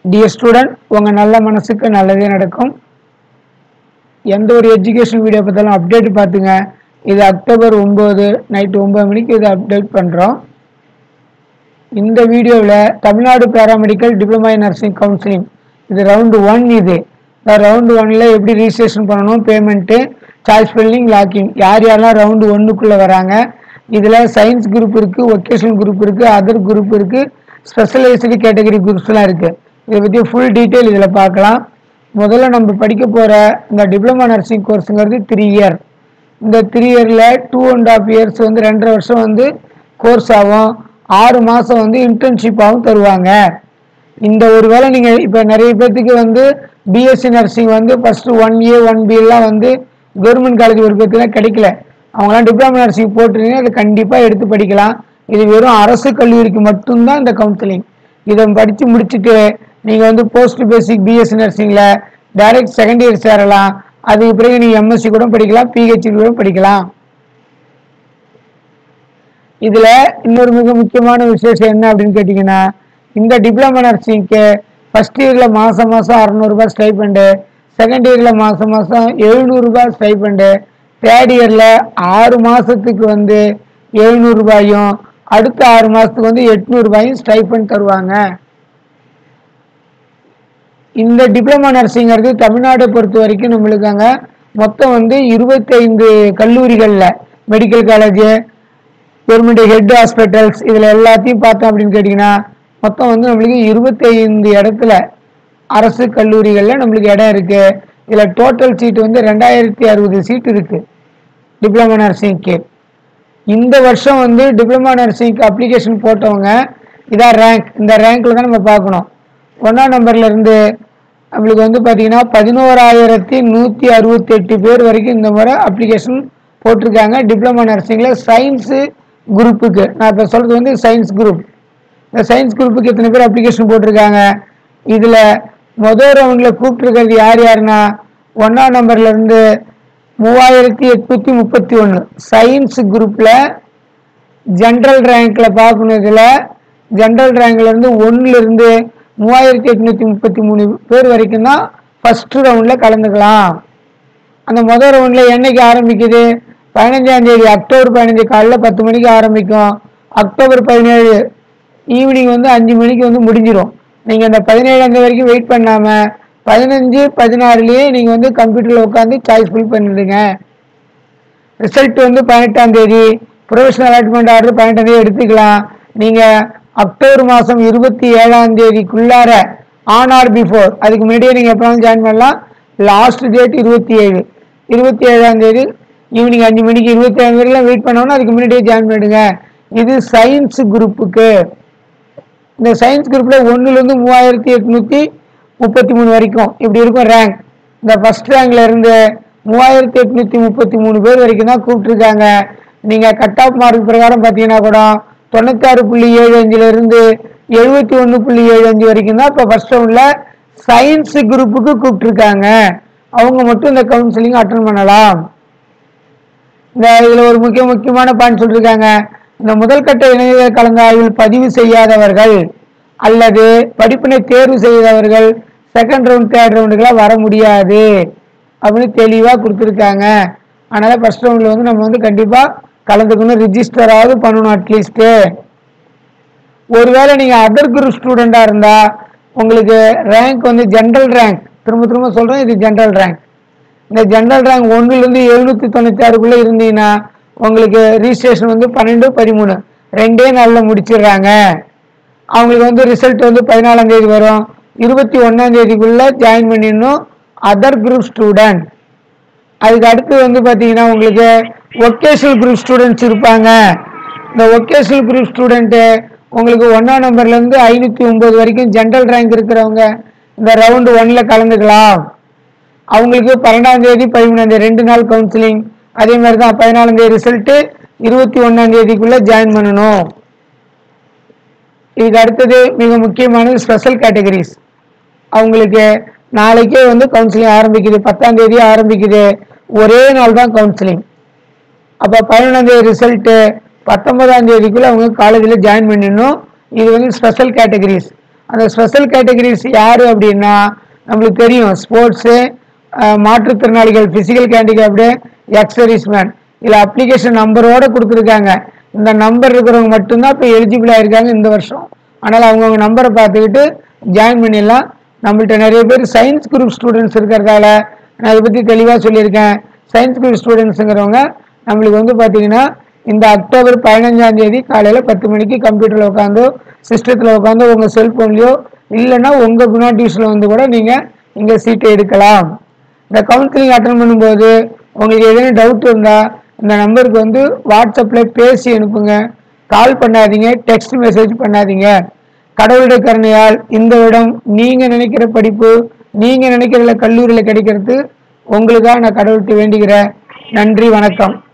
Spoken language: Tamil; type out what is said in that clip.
டியர் ஸ்டூடெண்ட் உங்கள் நல்ல மனசுக்கு நல்லதே நடக்கும் எந்த ஒரு எஜுகேஷன் வீடியோ பார்த்தாலும் அப்டேட் பார்த்துங்க இது அக்டோபர் ஒம்பது நைட்டு ஒம்பது மணிக்கு இதை அப்டேட் பண்ணுறோம் இந்த வீடியோவில் Tamil Nadu paramedical diploma in nursing counselling இது ரவுண்டு ஒன் இது இந்த ரவுண்டு ஒன்னில் எப்படி ரிஜிஸ்ட்ரேஷன் பண்ணணும் பேமெண்ட்டு சாய்ஸ் ஃபில்லிங் லாக்கிங் யார் யாரெல்லாம் ரவுண்டு ஒன்றுக்குள்ளே வராங்க இதில் சயின்ஸ் குரூப் இருக்குது ஒகேஷனல் குரூப் இருக்குது அதர் குரூப் இருக்குது ஸ்பெஷலைஸ்டு கேட்டகரி குரூப்ஸ்லாம் இருக்குது இதை பற்றி ஃபுல் டீட்டெயில் இதில் பார்க்கலாம் முதல்ல நம்ம படிக்க போகிற இந்த டிப்ளமா நர்சிங் கோர்ஸுங்கிறது த்ரீ இயர் இந்த த்ரீ இயரில் டூ அண்ட் ஆஃப் இயர்ஸ் வந்து ரெண்டரை வருஷம் வந்து கோர்ஸ் ஆகும் ஆறு மாதம் வந்து இன்டர்ன்ஷிப்பாகவும் தருவாங்க இந்த ஒரு வேளை நீங்கள் இப்போ நிறைய பேர்த்துக்கு வந்து பிஎஸ்சி நர்சிங் வந்து ஃபஸ்ட்டு ஒன் ஏ ஒன் பிலாம் வந்து கவர்மெண்ட் காலேஜ் ஒரு பேர்த்துலாம் கிடைக்கல அவங்களாம் டிப்ளமா நர்சிங் போட்டுருந்தீங்கன்னா அதை கண்டிப்பாக எடுத்து படிக்கலாம் இது வெறும் அரசு கல்லூரிக்கு மட்டும்தான் இந்த கவுன்சிலிங் இதை படித்து முடிச்சுட்டு நீங்கள் வந்து போஸ்ட் பேசிக் பிஎஸ்சி நர்சிங்கில் டைரக்ட் செகண்ட் இயர் சேரலாம் அதுக்கு பிறகு நீங்கள் எம்எஸ்சி கூட படிக்கலாம் பிஹெச்டி கூட படிக்கலாம் இதுல இன்னொரு மிக முக்கியமான விசேஷம் என்ன அப்படின்னு கேட்டீங்கன்னா இந்த டிப்ளமா நர்சிங்க்கு ஃபர்ஸ்ட் இயர்ல மாசம் மாசம் அறநூறுபா ஸ்டைபண்டு செகண்ட் இயர்ல மாசம் மாசம் எழுநூறுபா ஸ்டைபண்டு தேர்ட் இயர்ல ஆறு மாசத்துக்கு வந்து எழுநூறு ரூபாயும் அடுத்த ஆறு மாசத்துக்கு வந்து எட்நூறு ரூபாயும் ஸ்டைபண்ட் தருவாங்க இந்த டிப்ளமா நர்சிங்கிறது தமிழ்நாடை பொறுத்த வரைக்கும் நம்மளுக்கு அங்க மொத்தம் வந்து இருபத்தைந்து கல்லூரிகளில் medical college government head hospitals இதில் எல்லாத்தையும் பார்த்தோம் அப்படின்னு கேட்டிங்கன்னா மொத்தம் வந்து நம்மளுக்கு இருபத்தைந்து இடத்துல அரசு கல்லூரிகளில் நம்மளுக்கு இடம் இருக்குது இதில் டோட்டல் சீட்டு வந்து ரெண்டாயிரத்தி அறுபது சீட் இருக்குது டிப்ளமா நர்சிங்க்கு இந்த வருஷம் வந்து டிப்ளமா நர்சிங்க்கு அப்ளிகேஷன் போட்டவங்க இதான் ரேங்க் இந்த ரேங்க்கில் தான் நம்ம பார்க்கணும் ஒன்றாம் நம்பர்லேருந்து நம்மளுக்கு வந்து பார்த்தீங்கன்னா பதினோராயிரத்தி நூற்றி அறுபத்தெட்டு பேர் வரைக்கும் இந்த முறை அப்ளிகேஷன் போட்டிருக்காங்க டிப்ளமா நர்சிங்கில் சயின்ஸு குரூப்புக்கு நான் இப்போ சொல்கிறது வந்து சயின்ஸ் குரூப் இந்த சயின்ஸ் குரூப்புக்கு எத்தனை பேர் அப்ளிகேஷன் போட்டிருக்காங்க இதில் மொதல் ரவுண்டில் கூப்பிட்டுருக்கிறது யார் யாருன்னா ஒன்றாம் நம்பர்லேருந்து மூவாயிரத்தி எட்நூற்றி முப்பத்தி ஒன்று சயின்ஸ் குரூப்பில் ஜென்ரல் ரேங்க்கில் பார்க்கணும் இதில் ஜென்ரல் ரேங்க்லேருந்து ஒன்றுலேருந்து மூவாயிரத்தி எட்நூற்றி முப்பத்தி மூணு பேர் வரைக்கும் தான் ஃபஸ்ட்டு ரவுண்டில் கலந்துக்கலாம் அந்த முதல் ரவுண்டில் என்னைக்கு ஆரம்பிக்குது பதினஞ்சாம் தேதி அக்டோபர் பதினஞ்சு காலைல பத்து மணிக்கு ஆரம்பிக்கும் அக்டோபர் பதினேழு ஈவினிங் வந்து அஞ்சு மணிக்கு வந்து முடிஞ்சிடும் நீங்கள் அந்த பதினேழாம் தேதி வரைக்கும் வெயிட் பண்ணாமல் பதினஞ்சு பதினாறுலேயே நீங்கள் வந்து கம்ப்யூட்டரில் உட்காந்து சாய்ஸ் ஃபில் பண்ணிடுங்க ரிசல்ட் வந்து பதினெட்டாம் தேதி ப்ரொஃபஷனல் அலாட்மெண்ட் ஆர்டர் பதினெட்டாம் தேதி எடுத்துக்கலாம் நீங்கள் அக்டோபர் மாதம் இருபத்தி ஏழாம் தேதிக்குள்ளார ஆன் ஆர் பிஃபோர் அதுக்கு முன்னாடியே நீங்கள் எப்போ ஜாயின் பண்ணலாம் லாஸ்ட் டேட் இருபத்தி ஏழு இருபத்தி ஏழாம் தேதி ஈவினிங் அஞ்சு மணிக்கு இருபத்தி ஏழு வரைக்கும் வெயிட் பண்ணோன்னா அதுக்கு முன்னாடியே ஜாயின் பண்ணிடுங்க இது சயின்ஸ் குரூப்புக்கு இந்த சயின்ஸ் குரூப்பில் ஒன்றுலேருந்து மூவாயிரத்தி எட்நூற்றி முப்பத்தி மூணு வரைக்கும் இப்படி இருக்கும் ரேங்க் இந்த ஃபஸ்ட் ரேங்க்ல இருந்து மூவாயிரத்தி எட்நூற்றி முப்பத்தி மூணு பேர் வரைக்கும் தான் கூப்பிட்ருக்காங்க நீங்கள் கட் ஆஃப் மார்க் பிரகாரம் பார்த்தீங்கன்னா கூட தொண்ணூத்தாறு புள்ளி ஏழு அஞ்சுலேருந்து எழுபத்தி ஒன்று புள்ளி ஏழு அஞ்சு வரைக்கும் தான் இப்போ ஃபஸ்ட் ரவுண்டில் சயின்ஸ் குரூப்புக்கு கூப்பிட்ருக்காங்க அவங்க மட்டும் இந்த கவுன்சிலிங் அட்டன் பண்ணலாம் இந்த இதில் ஒரு முக்கிய முக்கியமான பாயிண்ட் சொல்லியிருக்காங்க இந்த முதல் கட்ட இணைய கலந்தாய்வில் பதிவு செய்யாதவர்கள் அல்லது படிப்பினை தேர்வு செய்தவர்கள் செகண்ட் ரவுண்ட் தேர்ட் ரவுண்டுக்கெல்லாம் வர முடியாது அப்படின்னு தெளிவாக கொடுத்துருக்காங்க அதனால் ஃபஸ்ட் ரவுண்டில் வந்து நம்ம வந்து கண்டிப்பாக கலந்துக்கணும் ரிஜிஸ்டராவது பண்ணணும் அட்லீஸ்ட்டு ஒருவேளை நீங்கள் அதர் குரூப் ஸ்டூடெண்ட்டாக இருந்தால் உங்களுக்கு ரேங்க் வந்து ஜென்ரல் ரேங்க் திரும்ப திரும்ப சொல்கிறேன் இது ஜென்ரல் ரேங்க் இந்த ஜென்ரல் ரேங்க் ஒன்றுலேருந்து எழுநூற்றி தொண்ணூற்றி ஆறுக்குள்ளே இருந்தீங்கன்னா உங்களுக்கு ரிஜிஸ்ட்ரேஷன் வந்து பன்னெண்டு பதிமூணு ரெண்டே நாளில் முடிச்சிடுறாங்க அவங்களுக்கு வந்து ரிசல்ட் வந்து பதினாலாம் தேதி வரும் இருபத்தி ஒன்றாம் தேதிக்குள்ளே ஜாயின் பண்ணிடணும் அதர் குரூப் ஸ்டூடெண்ட் அதுக்கு அடுத்து வந்து பார்த்தீங்கன்னா உங்களுக்கு ஒகேஷனல் குரூப் ஸ்டூடெண்ட்ஸ் இருப்பாங்க இந்த ஒகேஷனல் குரூப் ஸ்டூடெண்ட்டு உங்களுக்கு ஒன்றாம் நம்பர்லேருந்து ஐநூற்றி ஒம்பது வரைக்கும் ஜென்ரல் ரேங்க் இருக்கிறவங்க இந்த ரவுண்டு ஒன்னில் கலந்துக்கலாம் அவங்களுக்கு பன்னெண்டாம் தேதி பதிமூணாம் தேதி ரெண்டு நாள் கவுன்சிலிங் அதே மாதிரி தான் பதினாலாம் தேதி ரிசல்ட்டு இருபத்தி ஒன்றாம் தேதிக்குள்ளே ஜாயின் பண்ணணும் இதுக்கு அடுத்தது மிக முக்கியமானது ஸ்பெஷல் கேட்டகரிஸ் அவங்களுக்கு நாளைக்கே வந்து கவுன்சிலிங் ஆரம்பிக்குது பத்தாம் தேதி ஆரம்பிக்குது ஒரே நாள் தான் கவுன்சிலிங் அப்போ பதினொன்றாம் தேதி ரிசல்ட்டு பத்தொன்பதாம் தேதிக்குள்ளே அவங்க காலேஜில் ஜாயின் பண்ணிடணும் இது வந்து ஸ்பெஷல் கேட்டகரிஸ் அந்த ஸ்பெஷல் கேட்டகரிஸ் யார் அப்படின்னா நம்மளுக்கு தெரியும் ஸ்போர்ட்ஸு மாற்றுத்திறனாளிகள் ஃபிசிக்கல் கேண்டிகேப்டு எக்ஸர்வீஸ்மேன் இதில் அப்ளிகேஷன் நம்பரோட கொடுத்துருக்காங்க இந்த நம்பர் இருக்கிறவங்க மட்டும்தான் இப்போ எலிஜிபிள் ஆயிருக்காங்க இந்த வருஷம் ஆனால் அவங்கவுங்க நம்பரை பார்த்துக்கிட்டு ஜாயின் பண்ணிடலாம் நம்மள்ட்ட நிறைய பேர் சயின்ஸ் குரூப் ஸ்டூடெண்ட்ஸ் இருக்கிறதால நான் இதை பற்றி தெளிவாக சொல்லியிருக்கேன் சயின்ஸ் குரூப் ஸ்டூடெண்ட்ஸுங்கிறவங்க நம்மளுக்கு வந்து பார்த்தீங்கன்னா இந்த அக்டோபர் பதினஞ்சாம் தேதி காலையில் பத்து மணிக்கு கம்ப்யூட்டரில் உட்காந்து சிஸ்டத்தில் உட்காந்து உங்கள் செல்ஃபோன்லையோ இல்லைன்னா உங்கள் குணா டியூஷனில் வந்து கூட நீங்கள் இங்கே சீட்டை எடுக்கலாம் இந்த கவுன்சிலிங் அட்டன் பண்ணும்போது உங்களுக்கு ஏதேனும் டவுட் இருந்தால் இந்த நம்பருக்கு வந்து வாட்ஸ்அப்பில் பேசி அனுப்புங்க கால் பண்ணாதீங்க டெக்ஸ்ட் மெசேஜ் பண்ணாதீங்க கடவுளுடைய கருணையால் இந்த இடம் நீங்கள் நினைக்கிற படிப்பு நீங்கள் நினைக்கிற கல்லூரியில் கிடைக்கிறது உங்களுக்காக நான் கடவுள்கிட்ட வேண்டிக்கிறேன் நன்றி வணக்கம்